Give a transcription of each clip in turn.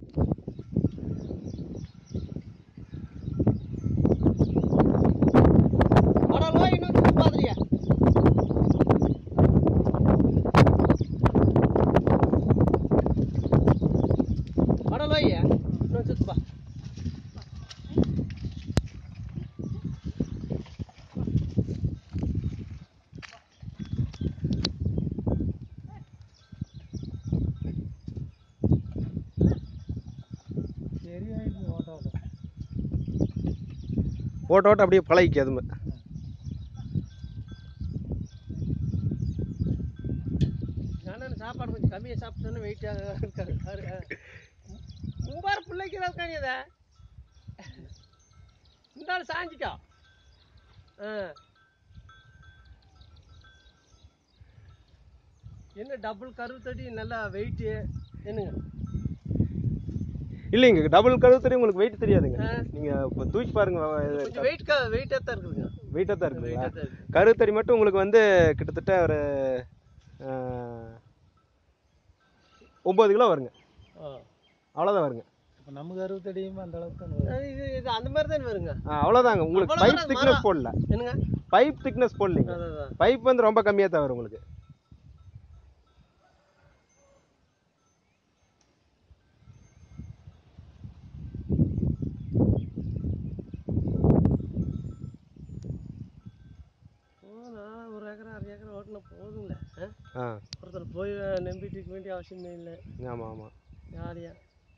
அட லோய் இன்னும் சுத்தி பாத்துறியா அட லோய் இன்னும் சுத்து பா சரியாயிடுச்சு ஓட்ட ஓட்ட ஓட்ட ஓட்ட அப்படியே பழகிக்கு அதுமே நானும் சாப்பாடு கொஞ்சம் கம்மியாக சாப்பிட்டோன்னு வெயிட்டாக இருக்காரு பாரு உங்க பிள்ளைக்கு தான் இருக்கானே இதை இந்த ஆள் சாஞ்சிக்கா ஆ என்ன டபுள் கருவு தடி நல்லா வெயிட்டு என்னங்க இல்லைங்க டபுள் கழுவு தெரியும் உங்களுக்கு வெயிட் தெரியாதுங்க ஆ. நீங்க இப்போ தூக்கி பாருங்க கொஞ்சம் வெயிட் வெயிட்டாக தான் இருக்குதுங்க வெயிட்டாக தான் இருக்குங்களா வெயிட்டாக தான் இருக்கு கருத்தறி மட்டும் உங்களுக்கு வந்து கிட்டத்தட்ட ஒரு ஆ, ஒம்பது கிலோ வருங்க ஆ அவ்வளோதான் வருங்க இப்போ நமக்கு அறுபத்தடியுமே அந்த அளவுக்கு தான் வரும். அது இது இது அந்த மாதிரி தான் வருங்க ஆ, அவ்வளோதாங்க உங்களுக்கு அவ்வளவுதான் பைப் அது திக்னஸ் மரம். போடல என்னங்க பைப் திக்னஸ் போடலைங்க அதான் அதான் பைப் வந்து ரொம்ப கம்மியாக தான் வரும் உங்களுக்கு போனா ஒரு ஏக்கரா அரை ஏக்கரா ஓட்டினா போதுங்களே ஆ? ஆ ஒருத்தர் போய் நம்பிட்டு இருக்க வேண்டிய அவசியமே இல்லை ஆமாம் ஆமாம் ஜாலியாக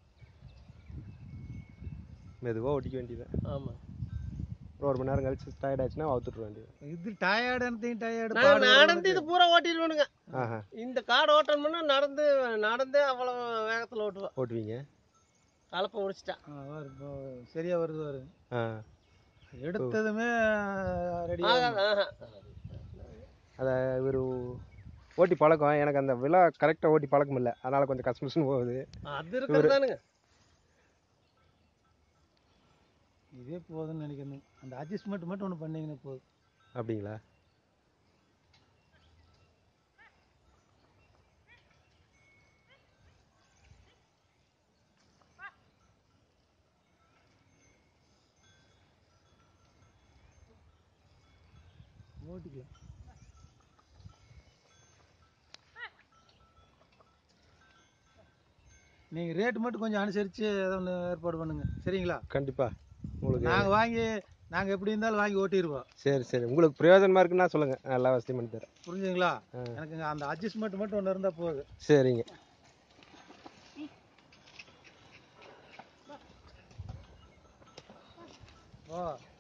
மெதுவாக ஓட்டிக்க வேண்டியது ஆமாம் அப்புறம் ஒரு மணி நேரம் கழிச்சு டயர்ட் ஆச்சுன்னா அவுத்துட்ற வேண்டியது இது டயர்டு எனக்கு டயர்டு நான் நடந்து இது பூரா ஓட்டிடுவேனுங்க ஆஹா இந்த காடு ஓட்டணும்னா நடந்து நடந்தே அவ்வளோ வேகத்தில் ஓட்டுவேன் ஓட்டுவீங்க கலப்பை முடிச்சிட்டேன் இப்போ சரியா வருது வரு ஆ எடுத்ததுமே ரெடி ஆகாது ஆஹா அதை ஒரு ஓட்டி பழக்கம் எனக்கு அந்த விழா கரெக்டாக ஓட்டி பழக்கம் இல்லை அதனால் கொஞ்சம் கஷ்டமிஷ்னு போகுது அது இருக்கிறதானுங்க இதே போதும்னு நினைக்கிறேன் அந்த அட்ஜஸ்ட்மெண்ட் மட்டும் ஒன்று பண்ணீங்கன்னா போதும் அப்படிங்களா ஓட்டிக்கலாம் நீங்கள் ரேட் மட்டும் கொஞ்சம் அனுசரித்து ஏதோ ஒன்று ஏற்பாடு பண்ணுங்க சரிங்களா கண்டிப்பாக உங்களுக்கு நாங்கள் வாங்கி நாங்கள் எப்படி இருந்தாலும் வாங்கி ஓட்டிடுவோம் சரி சரி உங்களுக்கு பிரயோஜனமாக இருக்குன்னா சொல்லுங்கள் நான் எல்லா வசதியும் பண்ணி தரேன் புரிஞ்சுங்களா ஆ. எனக்கு இங்க அந்த அட்ஜஸ்ட்மெண்ட் மட்டும் ஒன்று இருந்தால் போதும் சரிங்க ஓ